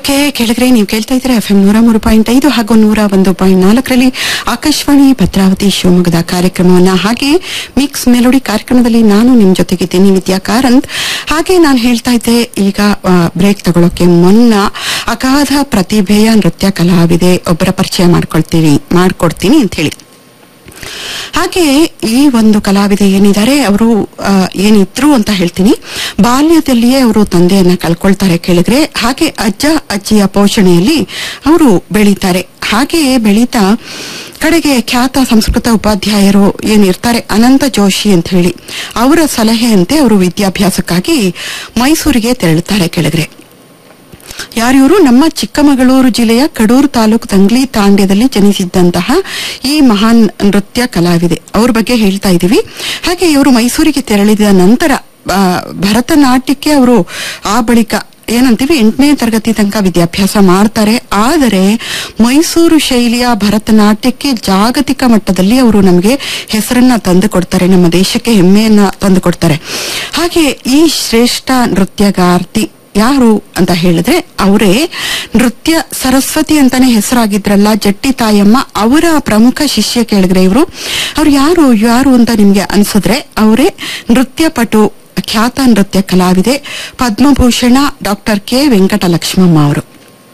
okay ಕೇಳಿದ್ರೆ ನೀವು ಕೇಳ್ತಾ ಇದ್ರೆ ಎಫ್ ಎಂ ನೂರ ಮೂರು ಪಾಯಿಂಟ್ ಐದು ಹಾಗೂ ನೂರ ಒಂದು ಪಾಯಿಂಟ್ ನಾಲ್ಕರಲ್ಲಿ ಆಕಾಶವಾಣಿ ಭದ್ರಾವತಿ ಶಿವಮೊಗ್ಗದ ಕಾರ್ಯಕ್ರಮವನ್ನ ಹಾಗೆ ಮಿಕ್ಸ್ ಮೆಲೋಡಿ ಕಾರ್ಯಕ್ರಮದಲ್ಲಿ ನಾನು ನಿಮ್ ಜೊತೆಗಿದ್ದೀನಿ ವಿದ್ಯಾ ಕಾರಂತ್ ಹಾಗೆ ನಾನು ಹೇಳ್ತಾ ಇದ್ದೆ ಈಗ ಬ್ರೇಕ್ ತಗೊಳ್ಳೋಕೆ ಮುನ್ನ ಅಗಾಧ ಪ್ರತಿಭೆಯ ನೃತ್ಯ ಕಲಾವಿದೆ ಒಬ್ಬರ ಪರಿಚಯ ಮಾಡ್ಕೊಳ್ತೀನಿ ಮಾಡ್ಕೊಡ್ತೀನಿ ಅಂತ ಹೇಳಿ ಹಾಗೆ ಈ ಒಂದು ಕಲಾವಿದೆ ಏನಿದ್ದಾರೆ ಅವರು ಏನಿದ್ರು ಅಂತ ಹೇಳ್ತೀನಿ ಬಾಲ್ಯದಲ್ಲಿಯೇ ಅವರು ತಂದೆಯನ್ನ ಕಳ್ಕೊಳ್ತಾರೆ ಕೇಳಿದ್ರೆ ಹಾಗೆ ಅಜ್ಜ ಅಜ್ಜಿಯ ಪೋಷಣೆಯಲ್ಲಿ ಅವರು ಬೆಳೀತಾರೆ ಹಾಗೆ ಬೆಳೀತಾ ಕಡೆಗೆ ಖ್ಯಾತ ಸಂಸ್ಕೃತ ಉಪಾಧ್ಯಾಯರು ಏನಿರ್ತಾರೆ ಅನಂತ ಜೋಶಿ ಅಂತ ಹೇಳಿ ಅವರ ಸಲಹೆಯಂತೆ ಅವರು ವಿದ್ಯಾಭ್ಯಾಸಕ್ಕಾಗಿ ಮೈಸೂರಿಗೆ ತೆರಳುತ್ತಾರೆ ಕೆಳಗರೆ ಯಾರಿವರು ನಮ್ಮ ಚಿಕ್ಕಮಗಳೂರು ಜಿಲ್ಲೆಯ ಕಡೂರು ತಾಲೂಕು ತಂಗ್ಲಿ ತಾಂಡ್ಯದಲ್ಲಿ ಜನಿಸಿದ್ದಂತಹ ಈ ಮಹಾನ್ ನೃತ್ಯ ಕಲಾವಿದೆ ಅವ್ರ ಬಗ್ಗೆ ಹೇಳ್ತಾ ಇದ್ದೀವಿ ಹಾಗೆ ಇವರು ಮೈಸೂರಿಗೆ ತೆರಳಿದ ನಂತರ ಆ, ಭರತನಾಟ್ಯಕ್ಕೆ ಅವರು ಆ ಬಳಿಕ ಏನಂತೀವಿ ಎಂಟನೇ ತರಗತಿ ತನಕ ವಿದ್ಯಾಭ್ಯಾಸ ಮಾಡ್ತಾರೆ ಆದರೆ ಮೈಸೂರು ಶೈಲಿಯ ಭರತನಾಟ್ಯಕ್ಕೆ ಜಾಗತಿಕ ಮಟ್ಟದಲ್ಲಿ ಅವರು ನಮಗೆ ಹೆಸರನ್ನ ತಂದು ಕೊಡ್ತಾರೆ ನಮ್ಮ ದೇಶಕ್ಕೆ ಹೆಮ್ಮೆಯನ್ನ ತಂದು ಕೊಡ್ತಾರೆ ಹಾಗೆ ಈ ಶ್ರೇಷ್ಠ ನೃತ್ಯಗಾರ್ತಿ ಯಾರು ಅಂತ ಹೇಳಿದ್ರೆ ಅವರೇ ನೃತ್ಯ ಸರಸ್ವತಿ ಅಂತಾನೆ ಹೆಸರಾಗಿದ್ರಲ್ಲ ಜಟ್ಟಿ ತಾಯಮ್ಮ ಅವರ ಪ್ರಮುಖ ಶಿಷ್ಯ ಕೇಳಿದ್ರೆ ಇವರು ಅವ್ರು ಯಾರು ಯಾರು ಅಂತ ನಿಮ್ಗೆ ಅನ್ಸಿದ್ರೆ ಅವರೇ ನೃತ್ಯಪಟು ಖ್ಯಾತ ನೃತ್ಯ ಕಲಾವಿದೆ ಪದ್ಮಭೂಷಣ ಡಾಕ್ಟರ್ ಕೆ ವೆಂಕಟಲಕ್ಷ್ಮಮ್ಮ ಅವರು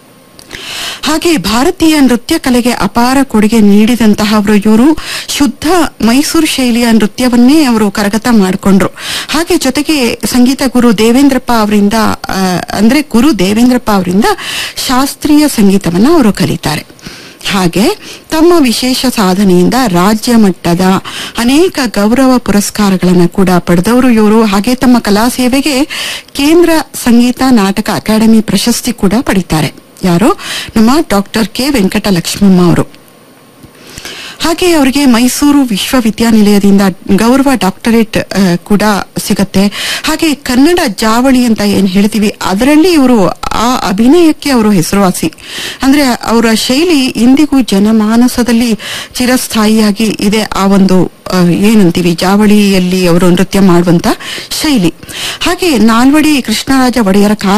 ಹಾಗೆ ಭಾರತೀಯ ನೃತ್ಯ ಕಲೆಗೆ ಅಪಾರ ಕೊಡುಗೆ ನೀಡಿದಂತಹವರು ಇವರು ಶುದ್ಧ ಮೈಸೂರು ಶೈಲಿಯ ನೃತ್ಯವನ್ನೇ ಅವರು ಕರಗತ ಮಾಡಿಕೊಂಡ್ರು ಹಾಗೆ ಜೊತೆಗೆ ಸಂಗೀತ ಗುರು ದೇವೇಂದ್ರಪ್ಪ ಅವರಿಂದ ಆ, ಅಂದ್ರೆ ಗುರು ದೇವೇಂದ್ರಪ್ಪ ಅವರಿಂದ ಶಾಸ್ತ್ರೀಯ ಸಂಗೀತವನ್ನ ಅವರು ಕಲಿತಾರೆ ಹಾಗೆ ತಮ್ಮ ವಿಶೇಷ ಸಾಧನೆಯಿಂದ ರಾಜ್ಯ ಮಟ್ಟದ ಅನೇಕ ಗೌರವ ಪುರಸ್ಕಾರಗಳನ್ನು ಕೂಡ ಪಡೆದವರು ಇವರು ಹಾಗೆ ತಮ್ಮ ಕಲಾ ಸೇವೆಗೆ ಕೇಂದ್ರ ಸಂಗೀತ ನಾಟಕ ಅಕಾಡೆಮಿ ಪ್ರಶಸ್ತಿ ಕೂಡ ಪಡಿತಾರೆ ಯಾರು ನಮ್ಮ ಡಾಕ್ಟರ್ ಕೆ ವೆಂಕಟಲಕ್ಷ್ಮಮ್ಮ ಅವರು ಹಾಗೆ ಅವರಿಗೆ ಮೈಸೂರು ವಿಶ್ವವಿದ್ಯಾನಿಲಯದಿಂದ ಗೌರವ ಡಾಕ್ಟರೇಟ್ ಆ, ಕೂಡ ಸಿಗತ್ತೆ ಹಾಗೆ ಕನ್ನಡ ಜಾವಳಿ ಅಂತ ಏನ್ ಹೇಳ್ತೀವಿ ಅದರಲ್ಲಿ ಇವರು ಆ ಅಭಿನಯಕ್ಕೆ ಅವರು ಹೆಸರುವಾಸಿ ಅಂದ್ರೆ ಅವರ ಶೈಲಿ ಇಂದಿಗೂ ಜನಮಾನಸದಲ್ಲಿ ಚಿರಸ್ಥಾಯಿಯಾಗಿ ಇದೆ ಆ ಒಂದು ಆ, ಏನಂತೀವಿ ಜಾವಳಿಯಲ್ಲಿ ಅವರು ನೃತ್ಯ ಮಾಡುವಂತ ಶೈಲಿ ಹಾಗೆ ನಾಲ್ವಡಿ ಕೃಷ್ಣರಾಜ ಒಡೆಯರ ಕಾಲ